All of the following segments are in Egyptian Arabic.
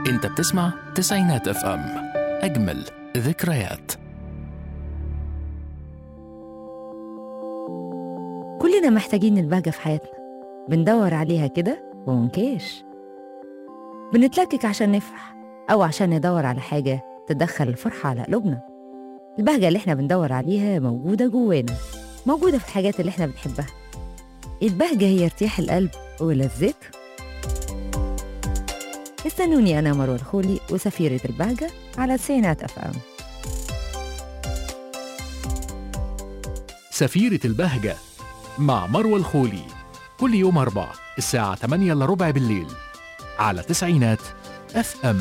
انت بتسمع تسعينات اف ام اجمل ذكريات كلنا محتاجين البهجة في حياتنا بندور عليها كده ومنكاش بنتلكك عشان نفرح أو عشان ندور على حاجة تدخل الفرحة على قلوبنا البهجة اللي احنا بندور عليها موجودة جوانا موجودة في الحاجات اللي احنا بنحبها البهجة هي ارتياح القلب ولذته استنوني أنا مروة الخولي وسفيرة البهجة على تسعينات أف أم سفيرة البهجة مع مروة الخولي كل يوم أربع الساعة 8 إلا ربع بالليل على تسعينات اف ام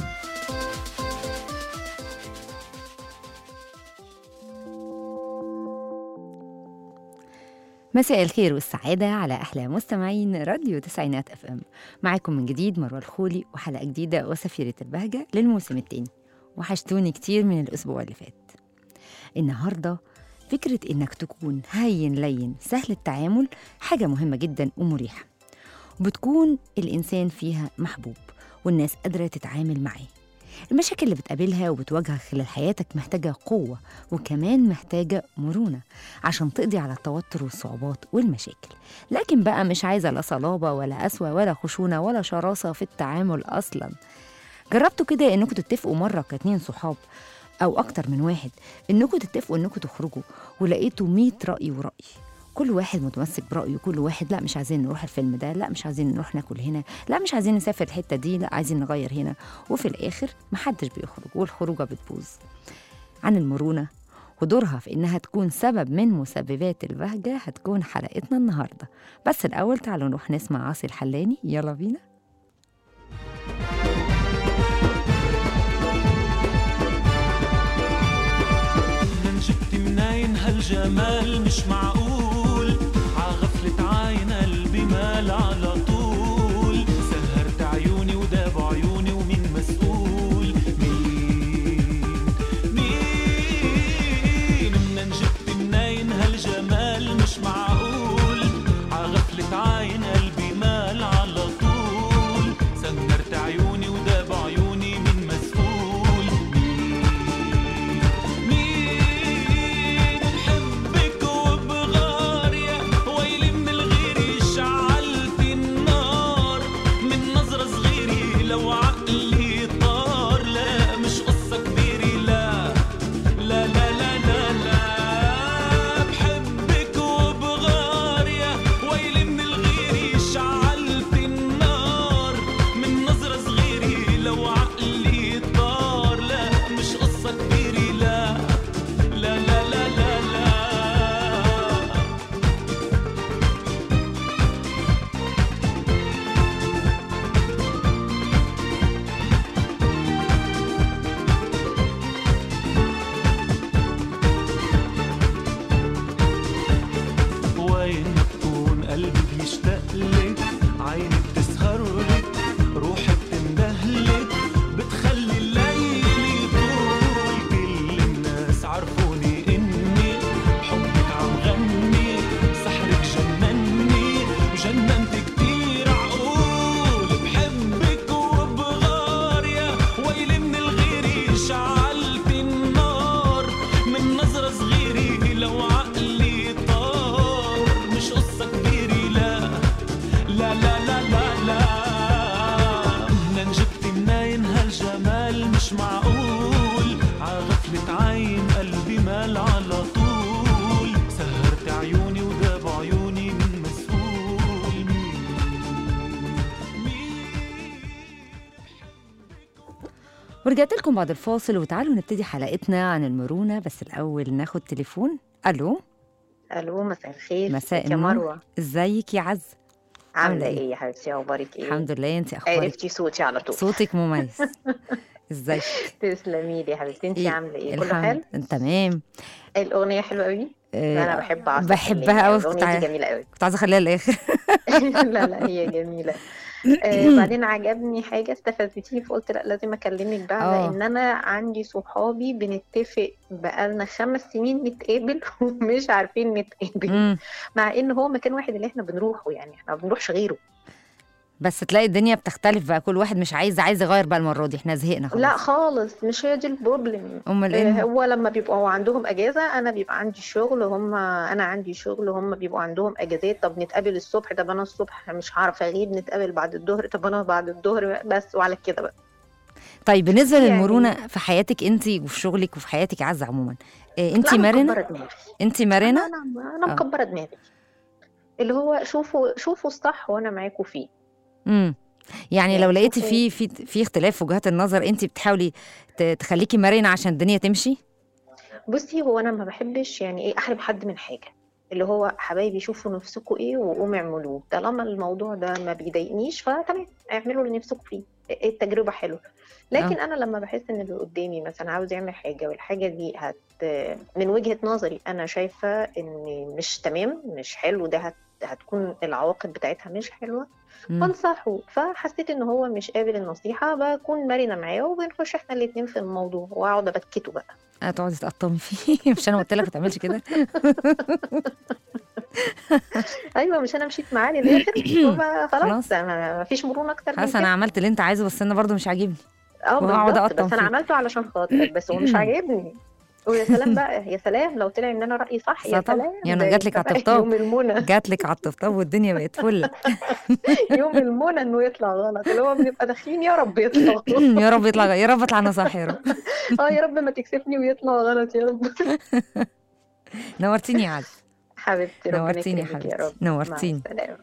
مساء الخير والسعادة على أحلى مستمعين راديو تسعينات اف ام معاكم من جديد مروة الخولي وحلقة جديدة وسفيرة البهجة للموسم التاني وحشتوني كتير من الأسبوع اللي فات النهاردة فكرة إنك تكون هين لين سهل التعامل حاجة مهمة جدا ومريحة وبتكون الإنسان فيها محبوب والناس قادرة تتعامل معاه المشاكل اللي بتقابلها وبتواجهك خلال حياتك محتاجة قوة وكمان محتاجة مرونة عشان تقضي على التوتر والصعوبات والمشاكل لكن بقى مش عايزة لا صلابة ولا قسوة ولا خشونة ولا شراسة في التعامل أصلا جربتوا كده إنكم تتفقوا مرة كاتنين صحاب أو أكتر من واحد إنكم تتفقوا إنكم تخرجوا ولقيتوا 100 رأي ورأي كل واحد متمسك برأيه كل واحد لا مش عايزين نروح الفيلم ده لا مش عايزين نروح ناكل هنا لا مش عايزين نسافر الحتة دي لا عايزين نغير هنا وفي الآخر محدش بيخرج والخروجة بتبوظ عن المرونة ودورها في إنها تكون سبب من مسببات البهجة هتكون حلقتنا النهاردة بس الأول تعالوا نروح نسمع عاصي الحلاني يلا بينا من جبت مناين هالجمال مش معقول عغفلة عاين قلبي مال على طول سهرت عيوني وداب عيوني ومين مسؤول مين مين من جبت مناين هالجمال مش معقول عغفلة عاين قلبي مال على طول سهرت عيوني وداب عيوني مين مسؤول مين مين بحبك وبغار يا ويلي من الغير شعلت النار من نظرة صغيرة لو عقلي طار لا مش قصة كبيرة لا لا لا لا لا لا بحبك وبغار يا ويلي من الغير شعلت النار من نظرة صغيرة لو عقلي طار لا مش قصة كبيرة لا لا لا لا لا لا وين ما تكون قلبي بيشتاق لك عيني بتسهر لك روحي بتندهلك بتخلي الليل يطول كل الناس عرفوني اني حبك عم غني سحرك جنني وجننت كتير عقول بحبك وبغار يا ويلي من الغير شعلت النار من نظرة صغيرة لو عقلي طار مش قصة كبيرة لا لا لا لا لا لا منين جبت منين هالجمال مش معقول عغفلة عين قلبي مال على طول سهرت عيوني وداب عيوني من مسؤول مين مين ورجعت لكم بعد الفاصل وتعالوا نبتدي حلقتنا عن المرونة بس الأول ناخد تليفون ألو الو مساء الخير مساء ازيك يا النور. مروه ازيك يا عز عاملة عامله إيه؟ ايه يا حبيبتي اخبارك ايه الحمد لله انت اخبارك عرفتي صوتي على طول صوتك مميز ازيك تسلمي لي يا حبيبتي انت إيه؟ عامله ايه كله الحمد حلو تمام الاغنيه حلوه قوي آه، انا بحب عسل بحبها حلاني. قوي كنت الاغنيه عايزة- دي جميله قوي كنت عايزه اخليها للاخر لا لا هي جميله آه بعدين عجبني حاجه استفزتيني فقلت لا لازم اكلمك بقى آه. على ان انا عندي صحابي بنتفق بقالنا خمس سنين نتقابل ومش عارفين نتقابل مم. مع ان هو مكان واحد اللي احنا بنروحه يعني احنا ما بنروحش غيره بس تلاقي الدنيا بتختلف بقى كل واحد مش عايز عايز يغير بقى المره دي احنا زهقنا خلاص لا خالص مش هي دي البروبلم امال آه، ايه هو لما بيبقوا عندهم اجازه انا بيبقى عندي شغل هم انا عندي شغل هم بيبقوا عندهم اجازات طب نتقابل الصبح طب انا الصبح مش هعرف اغيب نتقابل بعد الظهر طب انا بعد الظهر بس وعلى كده بقى طيب بالنسبه يعني- للمرونه في حياتك انت وفي شغلك وفي حياتك يا عزه عموما إيه انت لا، أنا مرنه مكبرة دماغي انت انا مرنه انا انا آه. مكبره دماغي اللي هو شوفوا شوفوا الصح وانا معاكم فيه امم يعني يعني لو لقيتي شوفوا- في في في اختلاف في وجهات النظر انت بتحاولي ت- تخليكي مرنه عشان الدنيا تمشي بصي هو انا ما بحبش يعني ايه احرم حد من حاجه اللي هو حبايبي شوفوا نفسكم ايه وقوموا اعملوه طالما الموضوع ده ما بيضايقنيش فتمام اعملوا اللي نفسكم فيه التجربه حلوه لكن انا لما بحس ان اللي قدامي مثلا عاوز يعمل حاجه والحاجه دي هت من وجهه نظري انا شايفه ان مش تمام مش حلو ده هت هتكون العواقب بتاعتها مش حلوه مم. بنصحه فحسيت ان هو مش قابل النصيحه بكون مرنه معاه وبنخش احنا الاتنين في الموضوع واقعد ابكته بقى هتقعدي تقطمي فيه مش انا قلت لك ما تعملش كده ايوه مش انا مشيت معاه للاخر وبقى خلاص. خلاص ما ما فيش مرونه اكتر من خلاص كده انا عملت اللي انت عايزه بس انا برضو مش عاجبني اه وهقعد بالظبط أقطم بس انا فيه. عملته علشان خاطرك بس هو مش عاجبني ويا سلام بقى يا سلام لو طلع ان انا رايي صح يا صح طبعا. سلام يعني ده جاتلك يبقى على الطبطاب. يوم المنى جات لك على الطبطاب والدنيا بقت فل يوم المنى انه يطلع غلط اللي هو بنبقى داخلين يا رب يطلع غلط يا رب يطلع يا رب اطلع انا صح يا رب اه يا رب ما تكسفني ويطلع غلط يا رب نورتيني يا عز حبيبتي ربنا نورتيني يا يكرمك يا حبيبتي رب مع نورتيني السلامه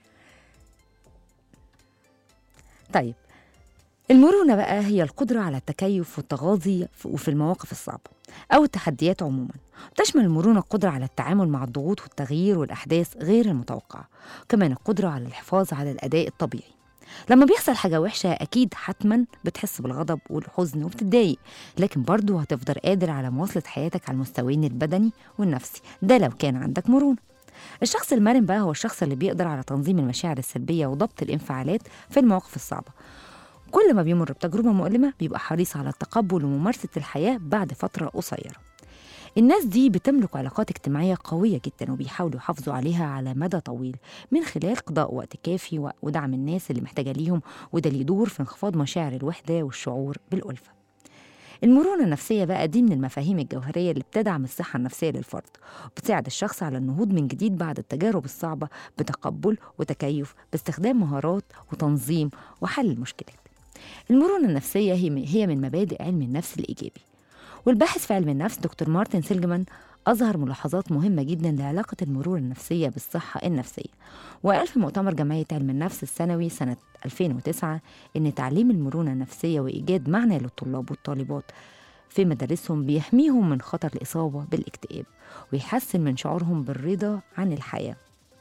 طيب المرونة بقى هي القدرة على التكيف والتغاضي ف- وفي المواقف الصعبة أو التحديات عموما تشمل المرونة القدرة على التعامل مع الضغوط والتغيير والأحداث غير المتوقعة كمان القدرة على الحفاظ على الأداء الطبيعي لما بيحصل حاجة وحشة أكيد حتما بتحس بالغضب والحزن وبتتضايق لكن برضه هتفضل قادر على مواصلة حياتك على المستويين البدني والنفسي ده لو كان عندك مرونة الشخص المرن بقى هو الشخص اللي بيقدر على تنظيم المشاعر السلبية وضبط الانفعالات في المواقف الصعبة كل ما بيمر بتجربة مؤلمة بيبقى حريص على التقبل وممارسة الحياة بعد فترة قصيرة الناس دي بتملك علاقات اجتماعية قوية جدا وبيحاولوا يحافظوا عليها على مدى طويل من خلال قضاء وقت كافي و- ودعم الناس اللي محتاجة ليهم وده اللي يدور في انخفاض مشاعر الوحدة والشعور بالألفة المرونة النفسية بقى دي من المفاهيم الجوهرية اللي بتدعم الصحة النفسية للفرد وبتساعد الشخص على النهوض من جديد بعد التجارب الصعبة بتقبل وتكيف باستخدام مهارات وتنظيم وحل المشكلات المرونة النفسية هي هي من مبادئ علم النفس الإيجابي والباحث في علم النفس دكتور مارتن سيلجمان أظهر ملاحظات مهمة جدا لعلاقة المرونة النفسية بالصحة النفسية وقال في مؤتمر جمعية علم النفس السنوي سنة 2009 إن تعليم المرونة النفسية وإيجاد معنى للطلاب والطالبات في مدارسهم بيحميهم من خطر الإصابة بالاكتئاب ويحسن من شعورهم بالرضا عن الحياة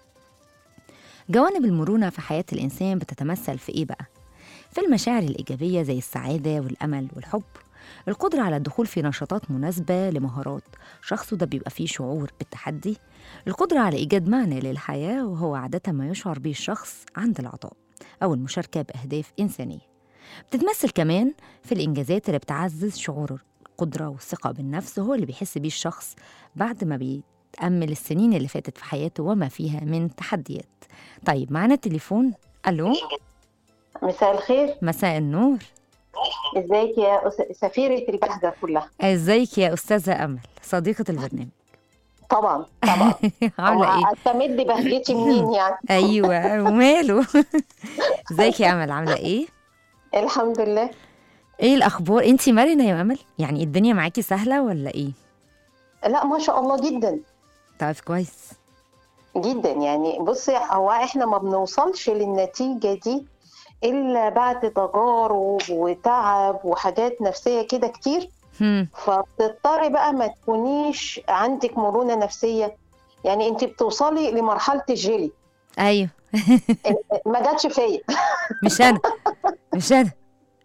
جوانب المرونة في حياة الإنسان بتتمثل في إيه بقى؟ في المشاعر الإيجابية زي السعادة والأمل والحب القدرة على الدخول في نشاطات مناسبة لمهارات شخص ده بيبقى فيه شعور بالتحدي القدرة على إيجاد معنى للحياة وهو عادة ما يشعر به الشخص عند العطاء أو المشاركة بأهداف إنسانية بتتمثل كمان في الإنجازات اللي بتعزز شعور القدرة والثقة بالنفس هو اللي بيحس بيه الشخص بعد ما بيتأمل السنين اللي فاتت في حياته وما فيها من تحديات طيب معانا تليفون ألو مساء الخير مساء النور ازيك يا أس- سفيرة البهجة كلها ازيك يا أستاذة أمل صديقة البرنامج طبعا طبعا عاملة إيه؟ استمد بهجتي منين يعني أيوة وماله ازيك يا أمل عاملة إيه؟ الحمد لله إيه الأخبار؟ أنتي مرنة يا أمل؟ يعني الدنيا معاكي سهلة ولا إيه؟ لا ما شاء الله جدا طيب كويس جدا يعني بصي هو احنا ما بنوصلش للنتيجة دي الا بعد تجارب وتعب وحاجات نفسية كده كتير هم. فبتضطري بقى ما تكونيش عندك مرونة نفسية يعني انت بتوصلي لمرحلة الجيلي أيوه ما جاتش فيا مش أنا مش أنا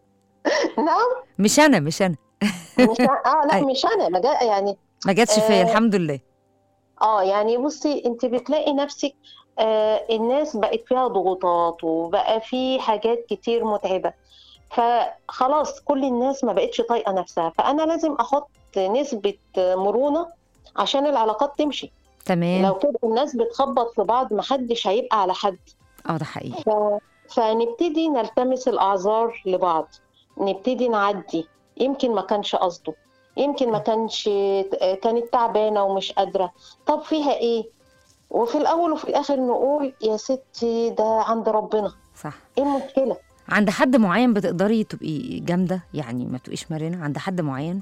نعم مش أنا مش أنا مش اه لا أي. مش انا ما جا يعني ما جاتش فيا آه. الحمد لله اه يعني بصي انت بتلاقي نفسك آه الناس بقت فيها ضغوطات وبقى في حاجات كتير متعبة فخلاص كل الناس ما بقتش طايقة نفسها فأنا لازم أحط نسبة مرونة عشان العلاقات تمشي تمام لو كده الناس بتخبط في بعض محدش هيبقى على حد اه ده حقيقي ف... فنبتدي نلتمس الاعذار لبعض نبتدي نعدي يمكن ما كانش قصده يمكن ما كانش كانت تعبانه ومش قادره طب فيها ايه وفي الاول وفي الاخر نقول يا ستي ده عند ربنا صح ايه المشكله عند حد معين بتقدري تبقي جامده يعني ما تبقيش مرنه عند حد معين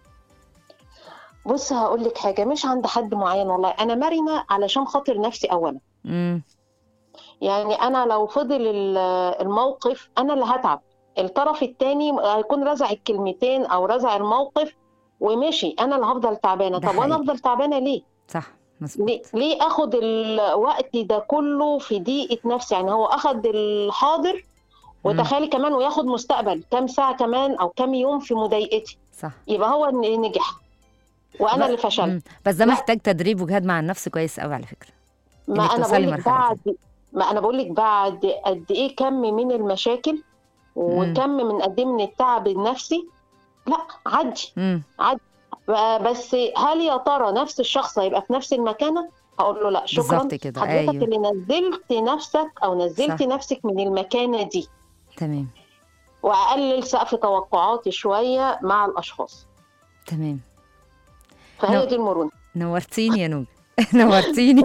بص هقول لك حاجه مش عند حد معين والله انا مرنه علشان خاطر نفسي اولا امم يعني انا لو فضل ال- الموقف انا اللي هتعب الطرف التاني هيكون رزع الكلمتين او رزع الموقف ومشي انا اللي هفضل تعبانه ده طب وانا حقيقي. افضل تعبانه ليه صح مظبوط ليه, ليه اخد الوقت ده كله في ضيقه نفسي يعني هو اخد الحاضر وتخيلي كمان وياخد مستقبل كام ساعه كمان او كام يوم في مضايقتي صح يبقى هو اللي نجح وانا ب- اللي فشلت مم. بس ده لا. محتاج تدريب وجهاد مع النفس كويس قوي على فكره ما إنك انا توصلي بقول لك مرحلة بعد ما انا بقول لك بعد قد ايه كم من المشاكل وكم من قد ايه من التعب النفسي لا عدي امم بس هل يا ترى نفس الشخص هيبقى في نفس المكانه هقول له لا شكرا بالظبط كده حضرتك ايوه اللي نزلت نفسك او نزلت صح. نفسك من المكانه دي تمام واقلل سقف توقعاتي شويه مع الاشخاص تمام فهي نعم. دي المرونه نورتيني يا نوجة نورتيني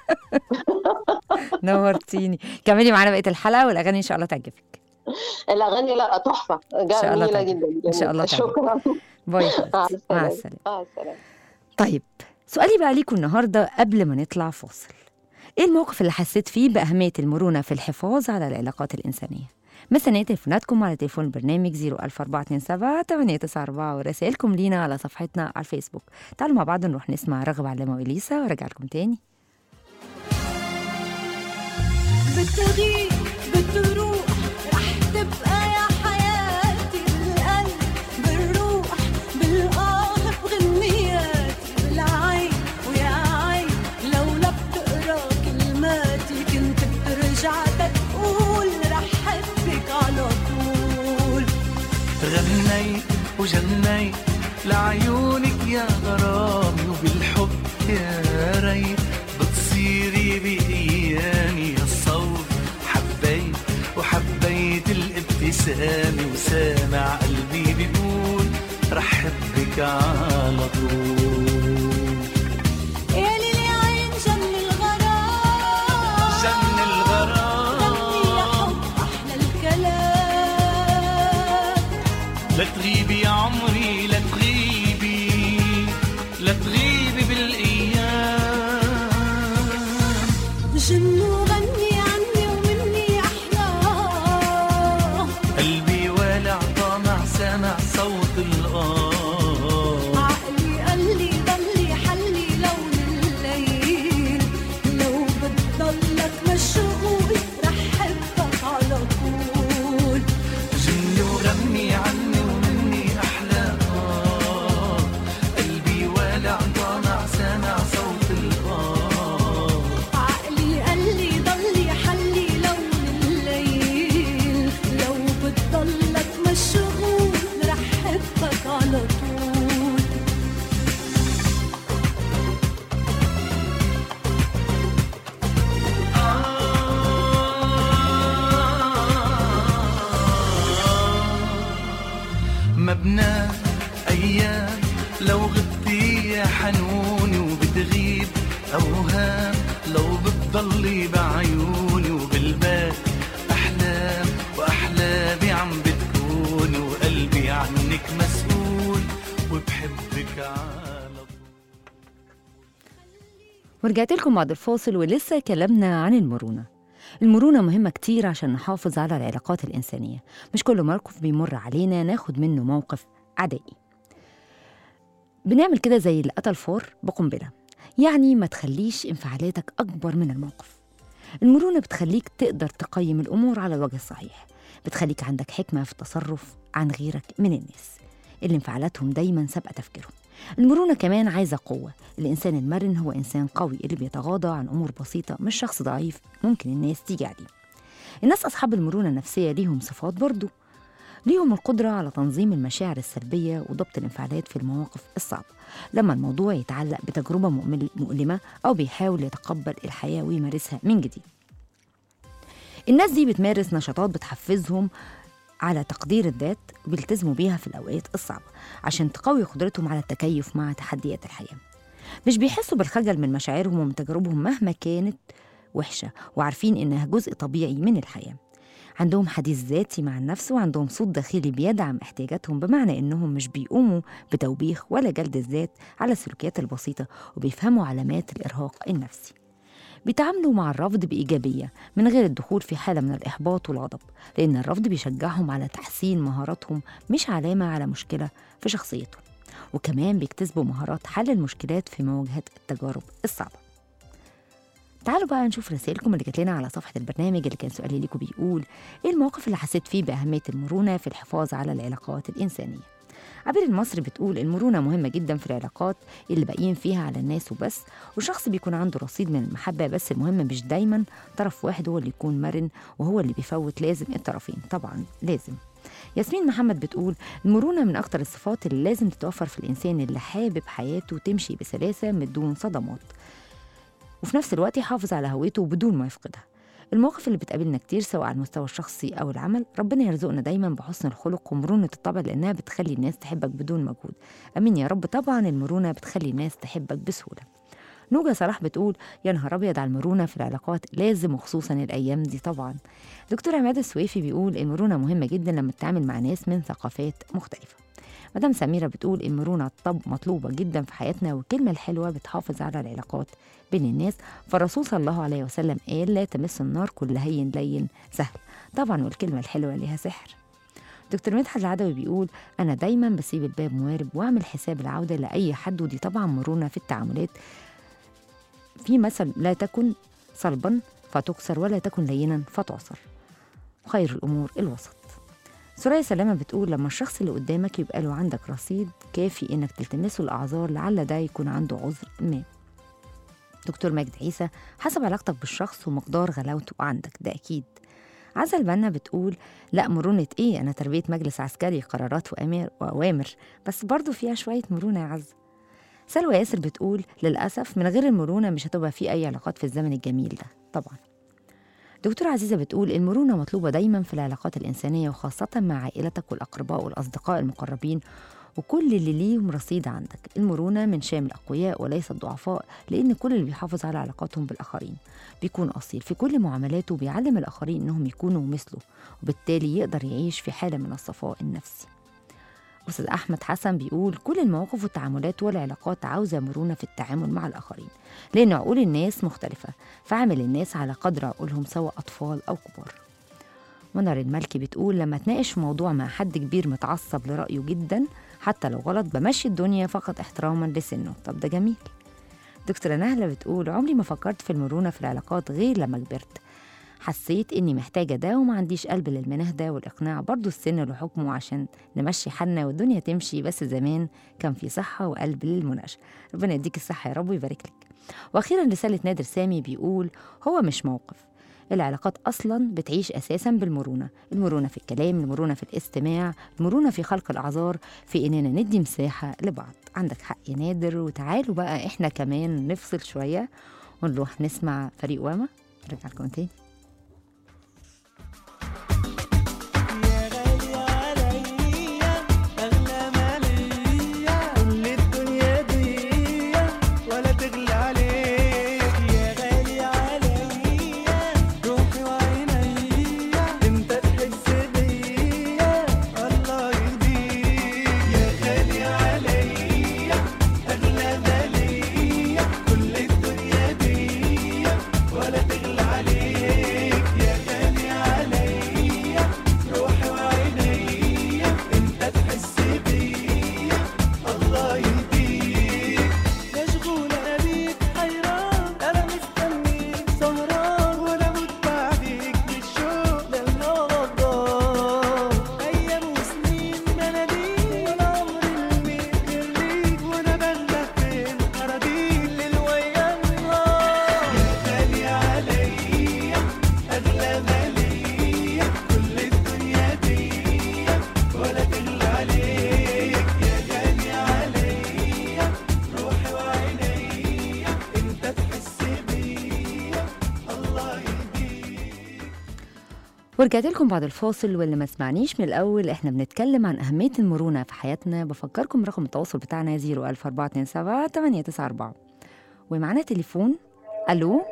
نورتيني كملي معانا بقيه الحلقه والاغاني ان شاء الله تعجبك الاغاني لا تحفه شاء الله جميله تعجبك. جدا إن شاء الله تعجبك. شكرا باي مع حبيبتي. مع السلامه السلامه مع السلامه طيب سؤالي بقى ليكم النهارده قبل ما نطلع فاصل ايه الموقف اللي حسيت فيه باهميه المرونه في الحفاظ على العلاقات الانسانيه مستنيه تليفوناتكم على تليفون البرنامج 01427 894 ورسائلكم لينا على صفحتنا على الفيسبوك تعالوا مع بعض نروح نسمع رغب علامه واليسا وارجع لكم تاني بتغيب بتروح رح تبقى يا حياتي بالقلب بالروح بالآه بغنياتي بالعين ويا عين لولا بتقرا كلماتي كنت بترجع تقول رح حبك على طول غنيت وجنيت لعيونك يا غرامي وبالحب يا ريت بتصيري بأيامي الصوت حبيت وحبيت الابتسامة وسامع قلبي بيقول رح حبك على طول يا ليلي عين جن الغرام جن الغرام غني يا حب أحلى الكلام لا تغيبي يا عمري لا تغيبي لا تغيبي بالايام جن وغني عني ومني أحلى قلبي والع طامع سامع صوت الآه عقلي قال لي ضلي حلي لون الليل لو بتضلك مشغول رح حبك على طول جني وغني عني ومني أحلى آه قلبي والع طامع سامع صوت الآه عقلي قال لي ضلي حلي لون الليل لو بتضلك مشغول رح حبك على طول مبنى أيام لو غبتي يا حنوني وبتغيب أوهام لو بتضلي بعيوني وبالبال أحلام وأحلامي عم بتكوني وقلبي عنك مسؤول وبحبك على طول ورجعت لكم بعد الفاصل ولسه كلامنا عن المرونة المرونة مهمة كتير عشان نحافظ على العلاقات الإنسانية مش كل موقف بيمر علينا ناخد منه موقف عدائي بنعمل كده زي اللي قتل فار بقنبلة يعني ما تخليش انفعالاتك أكبر من الموقف المرونة بتخليك تقدر تقيم الأمور على الوجه الصحيح بتخليك عندك حكمة في التصرف عن غيرك من الناس اللي انفعالاتهم دايما سابقة تفكيرهم المرونة كمان عايزة قوة الإنسان المرن هو إنسان قوي اللي بيتغاضى عن أمور بسيطة مش شخص ضعيف ممكن الناس تيجي عليه الناس أصحاب المرونة النفسية ليهم صفات برضو ليهم القدرة على تنظيم المشاعر السلبية وضبط الانفعالات في المواقف الصعبة لما الموضوع يتعلق بتجربة مؤمل- مؤلمة أو بيحاول يتقبل الحياة ويمارسها من جديد الناس دي بتمارس نشاطات بتحفزهم على تقدير الذات وبيلتزموا بيها في الأوقات الصعبة عشان تقوي قدرتهم على التكيف مع تحديات الحياة مش بيحسوا بالخجل من مشاعرهم ومن تجاربهم مهما كانت وحشة وعارفين إنها جزء طبيعي من الحياة عندهم حديث ذاتي مع النفس وعندهم صوت داخلي بيدعم احتياجاتهم بمعنى إنهم مش بيقوموا بتوبيخ ولا جلد الذات على السلوكيات البسيطة وبيفهموا علامات الإرهاق النفسي بيتعاملوا مع الرفض بإيجابية من غير الدخول في حالة من الإحباط والغضب لأن الرفض بيشجعهم على تحسين مهاراتهم مش علامة على مشكلة في شخصيتهم وكمان بيكتسبوا مهارات حل المشكلات في مواجهة التجارب الصعبة تعالوا بقى نشوف رسائلكم اللي جات لنا على صفحة البرنامج اللي كان سؤالي ليكم بيقول إيه الموقف اللي حسيت فيه بأهمية المرونة في الحفاظ على العلاقات الإنسانية عبير المصري بتقول المرونة مهمة جدا في العلاقات اللي باقيين فيها على الناس وبس والشخص بيكون عنده رصيد من المحبة بس المهم مش دايما طرف واحد هو اللي يكون مرن وهو اللي بيفوت لازم الطرفين طبعا لازم ياسمين محمد بتقول المرونة من أكتر الصفات اللي لازم تتوفر في الإنسان اللي حابب حياته تمشي بسلاسة من دون صدمات وفي نفس الوقت يحافظ على هويته بدون ما يفقدها المواقف اللي بتقابلنا كتير سواء على المستوى الشخصي أو العمل ربنا يرزقنا دايما بحسن الخلق ومرونة الطبع لأنها بتخلي الناس تحبك بدون مجهود أمين يا رب طبعا المرونة بتخلي الناس تحبك بسهولة نوجة صلاح بتقول يا نهار أبيض على المرونة في العلاقات لازم وخصوصا الأيام دي طبعا دكتور عماد السويفي بيقول المرونة مهمة جدا لما تتعامل مع ناس من ثقافات مختلفة مدام سميرة بتقول المرونة طب مطلوبة جدا في حياتنا والكلمة الحلوة بتحافظ على العلاقات بين الناس فالرسول صلى الله عليه وسلم قال لا تمس النار كل هين لين سهل طبعا والكلمة الحلوة ليها سحر دكتور مدحت العدوي بيقول أنا دايما بسيب الباب موارب وأعمل حساب العودة لأي حد ودي طبعا مرونة في التعاملات في مثل لا تكن صلبا فتكسر ولا تكن لينا فتعصر خير الأمور الوسط سوريا سلامة بتقول لما الشخص اللي قدامك يبقى له عندك رصيد كافي إنك تلتمسه الأعذار لعل ده يكون عنده عذر ما دكتور مجد عيسى حسب علاقتك بالشخص ومقدار غلاوته عندك ده أكيد عزة البنا بتقول لا مرونة إيه أنا تربية مجلس عسكري قرارات وأمر وأوامر بس برضو فيها شوية مرونة يا عزة سلوى ياسر بتقول للأسف من غير المرونة مش هتبقى في أي علاقات في الزمن الجميل ده طبعا دكتورة عزيزة بتقول المرونة مطلوبة دايما في العلاقات الإنسانية وخاصة مع عائلتك والأقرباء والأصدقاء المقربين وكل اللي ليهم رصيد عندك المرونة من شام الأقوياء وليس الضعفاء لأن كل اللي بيحافظ على علاقاتهم بالآخرين بيكون أصيل في كل معاملاته بيعلم الآخرين إنهم يكونوا مثله وبالتالي يقدر يعيش في حالة من الصفاء النفسي أستاذ أحمد حسن بيقول كل المواقف والتعاملات والعلاقات عاوزة مرونة في التعامل مع الآخرين لأن عقول الناس مختلفة فعامل الناس على قدر عقولهم سواء أطفال أو كبار منر الملكي بتقول لما اتناقش في موضوع مع حد كبير متعصب لرأيه جدا حتى لو غلط بمشي الدنيا فقط احتراما لسنه طب ده جميل دكتورة نهلة بتقول عمري ما فكرت في المرونة في العلاقات غير لما كبرت حسيت اني محتاجة ده وما عنديش قلب للمنهدة والإقناع برضو السن له حكمه عشان نمشي حالنا والدنيا تمشي بس زمان كان في صحة وقلب للمناقشة ربنا يديك الصحة يا رب ويبارك لك وأخيرا رسالة نادر سامي بيقول هو مش موقف العلاقات أصلا بتعيش أساسا بالمرونة المرونة في الكلام المرونة في الاستماع المرونة في خلق الأعذار في إننا ندي مساحة لبعض عندك حق يا نادر وتعالوا بقى إحنا كمان نفصل شوية ونروح نسمع فريق واما نرجع لكم تاني يا غالي عليا أغلى ما ليا كل الدنيا دي ولا تغلى عليك يا غالي عليا روحي وعينيا انت تحس بيا الله يهديك يا غالي عليا أغلى ما ليا كل الدنيا دي ولا تغلى عليك ورجعت لكم بعد الفاصل واللي ما سمعنيش من الأول إحنا بنتكلم عن أهمية المرونة في حياتنا بفكركم برقم التواصل بتاعنا 01427 894 ومعانا تليفون ألو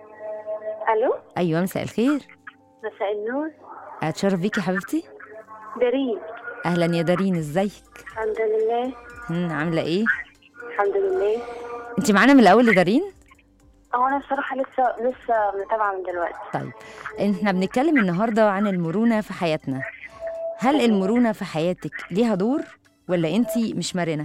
الو أيوة مساء الخير مساء النور أتشرف بيكي حبيبتي دارين أهلا يا دارين إزيك الحمد لله هم، عاملة إيه الحمد لله أنت معانا من الأول يا دارين هو انا الصراحه لسه لسه متابعه من دلوقتي طيب احنا بنتكلم النهارده عن المرونه في حياتنا هل المرونه في حياتك ليها دور ولا انت مش مرنه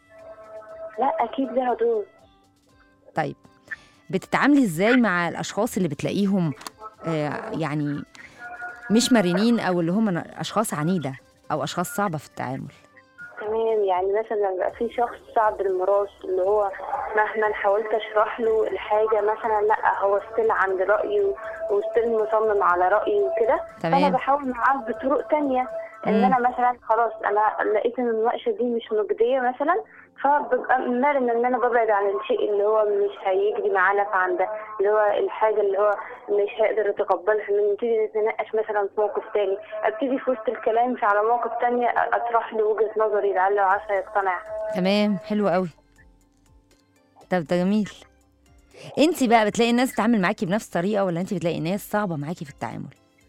لا اكيد لها دور طيب بتتعاملي ازاي مع الاشخاص اللي بتلاقيهم آه يعني مش مرنين او اللي هم اشخاص عنيده او اشخاص صعبه في التعامل تمام يعني مثلا لما يبقى في شخص صعب المراس اللي هو مهما حاولت اشرح له الحاجه مثلا لا هو ستيل عند رايه وستيل مصمم على رايه وكده تمام. فانا بحاول معاه بطرق تانية ان مم. انا مثلا خلاص انا لقيت ان المناقشه دي مش مجديه مثلا فببقى مرن ان انا ببعد عن الشيء اللي هو مش هيجري معانا في عنده اللي هو الحاجه اللي هو مش هيقدر يتقبلها من نبتدي نتناقش مثلا في موقف تاني ابتدي في وسط الكلام في على موقف تانية اطرح له وجهه نظري لعله عسى يقتنع تمام حلو قوي طب ده جميل انت بقى بتلاقي الناس تتعامل معاكي بنفس الطريقه ولا انت بتلاقي ناس صعبه معاكي في التعامل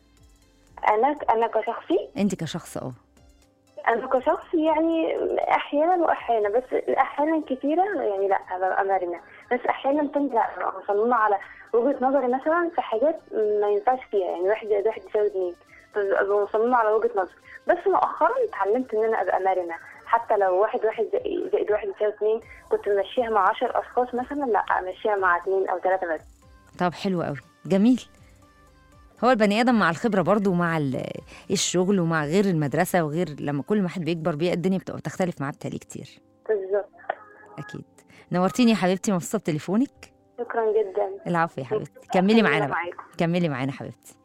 انا انا كشخصي انت كشخص اه انا كشخص يعني احيانا واحيانا بس احيانا كتيره يعني لا ببقى مرنه بس احيانا تاني لا ببقى مصممه على وجهه نظري مثلا في حاجات ما ينفعش فيها يعني واحد زائد واحد يساوي اتنين ببقى مصممه على وجهه نظري بس مؤخرا اتعلمت ان انا ابقى مرنه حتى لو واحد واحد زائد زائد واحد يساوي اتنين كنت ماشيها مع عشر اشخاص مثلا لا امشيها مع اتنين او ثلاثه بس طب حلو قوي جميل هو البني ادم مع الخبره برضو ومع ال- الشغل ومع غير المدرسه وغير لما كل ما حد بيكبر بيئه الدنيا بتبقى بتختلف معاه بتالي كتير بالظبط اكيد نورتيني يا حبيبتي مبسوطه بتليفونك شكرا جدا العفو يا حبيبتي كملي معانا بقى معاكم. كملي معانا حبيبتي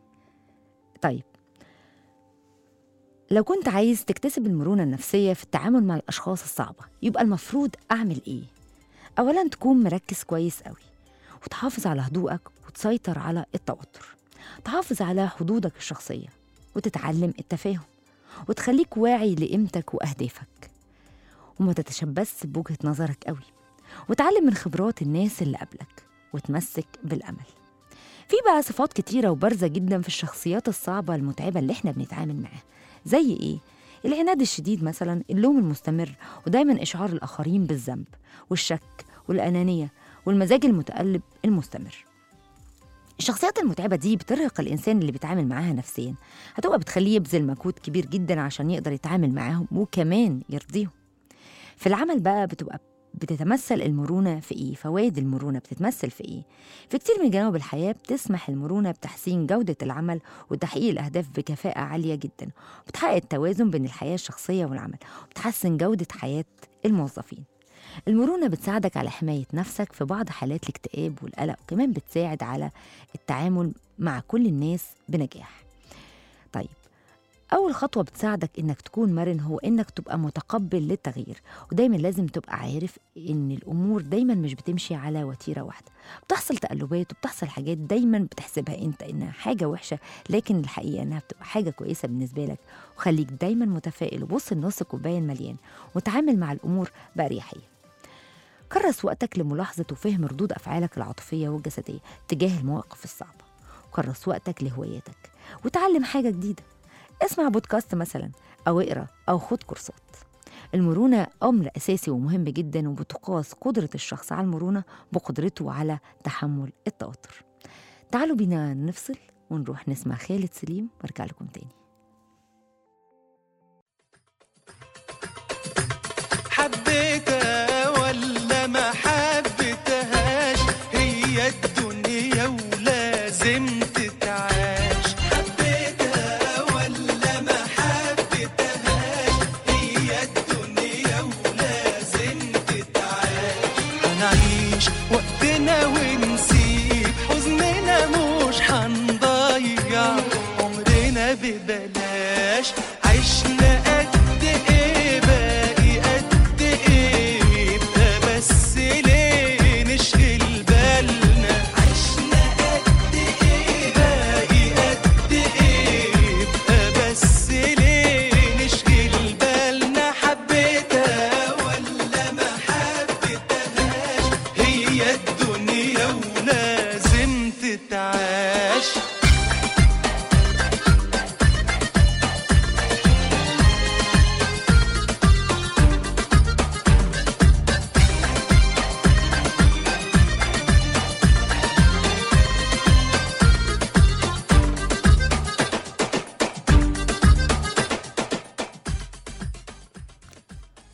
طيب لو كنت عايز تكتسب المرونة النفسية في التعامل مع الأشخاص الصعبة يبقى المفروض أعمل إيه؟ أولا تكون مركز كويس قوي وتحافظ على هدوءك وتسيطر على التوتر تحافظ على حدودك الشخصية وتتعلم التفاهم وتخليك واعي لقيمتك وأهدافك وما تتشبث بوجهة نظرك قوي وتعلم من خبرات الناس اللي قبلك وتمسك بالأمل في بقى صفات كتيرة وبارزة جدا في الشخصيات الصعبة المتعبة اللي احنا بنتعامل معاها زي ايه؟ العناد الشديد مثلا اللوم المستمر ودايما إشعار الآخرين بالذنب والشك والأنانية والمزاج المتقلب المستمر الشخصيات المتعبة دي بترهق الإنسان اللي بيتعامل معاها نفسيا هتبقى بتخليه يبذل مجهود كبير جدا عشان يقدر يتعامل معاهم وكمان يرضيهم في العمل بقى بتبقى بتتمثل المرونة في إيه؟ فوائد المرونة بتتمثل في إيه؟ في كتير من جوانب الحياة بتسمح المرونة بتحسين جودة العمل وتحقيق الأهداف بكفاءة عالية جدا وبتحقق التوازن بين الحياة الشخصية والعمل وبتحسن جودة حياة الموظفين المرونة بتساعدك على حماية نفسك في بعض حالات الاكتئاب والقلق وكمان بتساعد على التعامل مع كل الناس بنجاح طيب أول خطوة بتساعدك إنك تكون مرن هو إنك تبقى متقبل للتغيير ودايما لازم تبقى عارف إن الأمور دايما مش بتمشي على وتيرة واحدة بتحصل تقلبات وبتحصل حاجات دايما بتحسبها أنت إنها حاجة وحشة لكن الحقيقة إنها بتبقى حاجة كويسة بالنسبة لك وخليك دايما متفائل وبص لنص الكوباية المليان وتعامل مع الأمور بأريحية كرس وقتك لملاحظة وفهم ردود أفعالك العاطفية والجسدية تجاه المواقف الصعبة وكرس وقتك لهواياتك وتعلم حاجة جديدة اسمع بودكاست مثلا أو اقرأ أو خد كورسات المرونة أمر أساسي ومهم جدا وبتقاس قدرة الشخص على المرونة بقدرته على تحمل التوتر تعالوا بينا نفصل ونروح نسمع خالد سليم وارجع لكم تاني حبيتها ولا ما حبيتهاش هي الدنيا ولازم تتعاش حبيتها ولا ما حبيتهاش هي الدنيا ولازم تتعاش هنعيش وقتنا ونسيب حزننا مش هنضيع عمرنا ببلاش عشنا قد ايه باقي قد ايه يبقى بس ليه نشغل بالنا عشنا قد ايه باقي قد ايه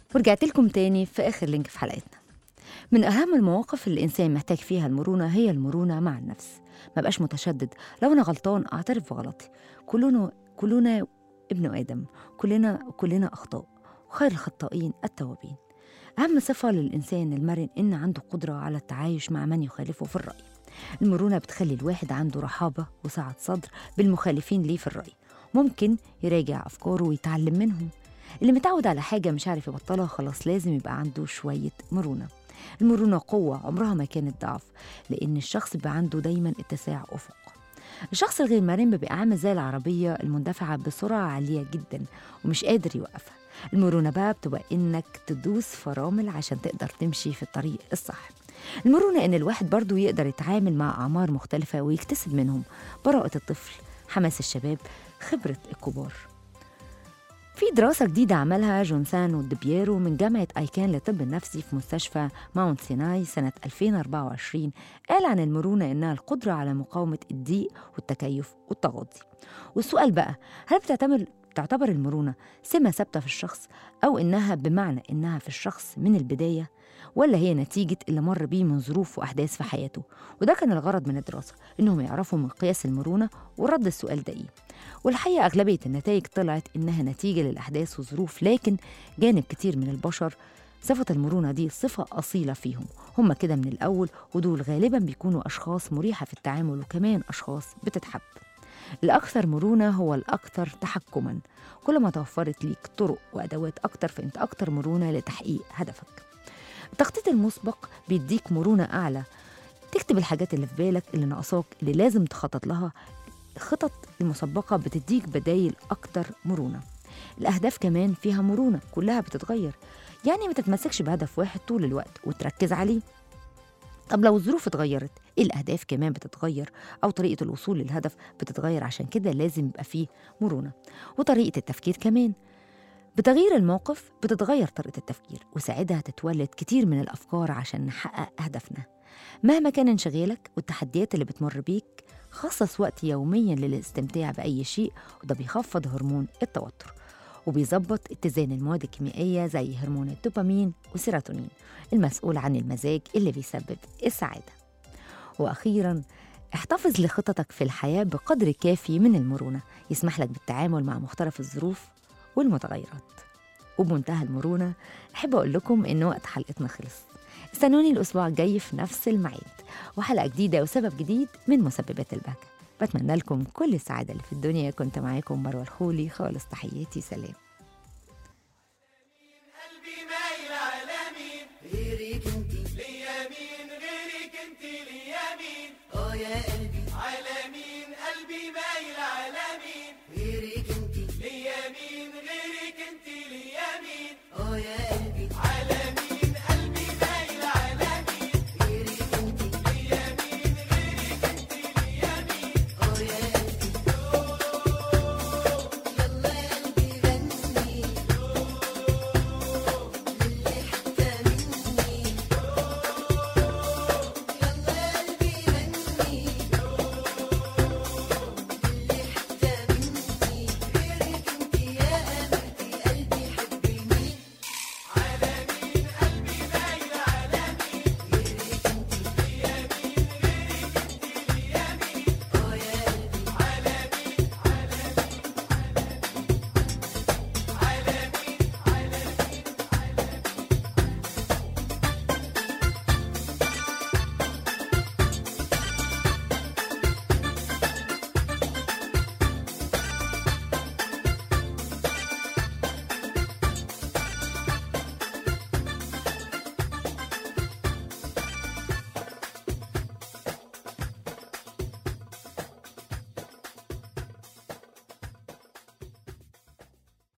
ورجعت لكم تاني في آخر لينك في حلقتنا من أهم المواقف اللي الإنسان محتاج فيها المرونة هي المرونة مع النفس ما بقاش متشدد لو أنا غلطان أعترف بغلطي كلنا كلنا ابن آدم كلنا كلنا أخطاء وخير الخطائين التوابين أهم صفة للإنسان المرن إن عنده قدرة على التعايش مع من يخالفه في الرأي المرونة بتخلي الواحد عنده رحابة وسعة صدر بالمخالفين ليه في الرأي ممكن يراجع أفكاره ويتعلم منهم اللي متعود على حاجة مش عارف يبطلها خلاص لازم يبقى عنده شوية مرونة المرونة قوة عمرها ما كانت ضعف لأن الشخص بيبقى عنده دايما اتساع أفق الشخص الغير مرن بيبقى عامل زي العربية المندفعة بسرعة عالية جدا ومش قادر يوقفها المرونة بقى بتبقى إنك تدوس فرامل عشان تقدر تمشي في الطريق الصح المرونة إن الواحد برضو يقدر يتعامل مع أعمار مختلفة ويكتسب منهم براءة الطفل حماس الشباب خبرة الكبار في دراسة جديدة عملها جونسان ودبييرو من جامعة أيكان للطب النفسي في مستشفى ماونت سيناي سنة 2024 قال عن المرونة إنها القدرة على مقاومة الضيق والتكيف والتغاضي والسؤال بقى هل بتعتبر تعتبر المرونة سمة ثابتة في الشخص أو إنها بمعنى إنها في الشخص من البداية ولا هي نتيجة اللي مر بيه من ظروف وأحداث في حياته وده كان الغرض من الدراسة إنهم يعرفوا من قياس المرونة ورد السؤال ده إيه والحقيقة أغلبية النتائج طلعت إنها نتيجة للأحداث وظروف لكن جانب كتير من البشر صفة المرونة دي صفة أصيلة فيهم هم كده من الأول ودول غالبا بيكونوا أشخاص مريحة في التعامل وكمان أشخاص بتتحب الأكثر مرونة هو الأكثر تحكما كل ما توفرت ليك طرق وأدوات أكتر فأنت أكتر مرونة لتحقيق هدفك التخطيط المسبق بيديك مرونة أعلى تكتب الحاجات اللي في بالك اللي ناقصاك اللي لازم تخطط لها الخطط المسبقة بتديك بدايل أكتر مرونة الأهداف كمان فيها مرونة كلها بتتغير يعني ما تتمسكش بهدف واحد طول الوقت وتركز عليه طب لو الظروف اتغيرت الأهداف كمان بتتغير أو طريقة الوصول للهدف بتتغير عشان كده لازم يبقى فيه مرونة وطريقة التفكير كمان بتغيير الموقف بتتغير طريقة التفكير وساعتها تتولد كتير من الأفكار عشان نحقق أهدافنا مهما كان انشغالك والتحديات اللي بتمر بيك خصص وقت يوميا للاستمتاع بأي شيء وده بيخفض هرمون التوتر وبيظبط اتزان المواد الكيميائية زي هرمون الدوبامين والسيروتونين المسؤول عن المزاج اللي بيسبب السعادة وأخيرا احتفظ لخططك في الحياة بقدر كافي من المرونة يسمح لك بالتعامل مع مختلف الظروف والمتغيرات وبمنتهى المرونة أحب أقول لكم إن وقت حلقتنا خلص استنوني الأسبوع الجاي في نفس الميعاد وحلقة جديدة وسبب جديد من مسببات البهجة بتمنى لكم كل السعادة اللي في الدنيا كنت معاكم مروة الخولي خالص تحياتي سلام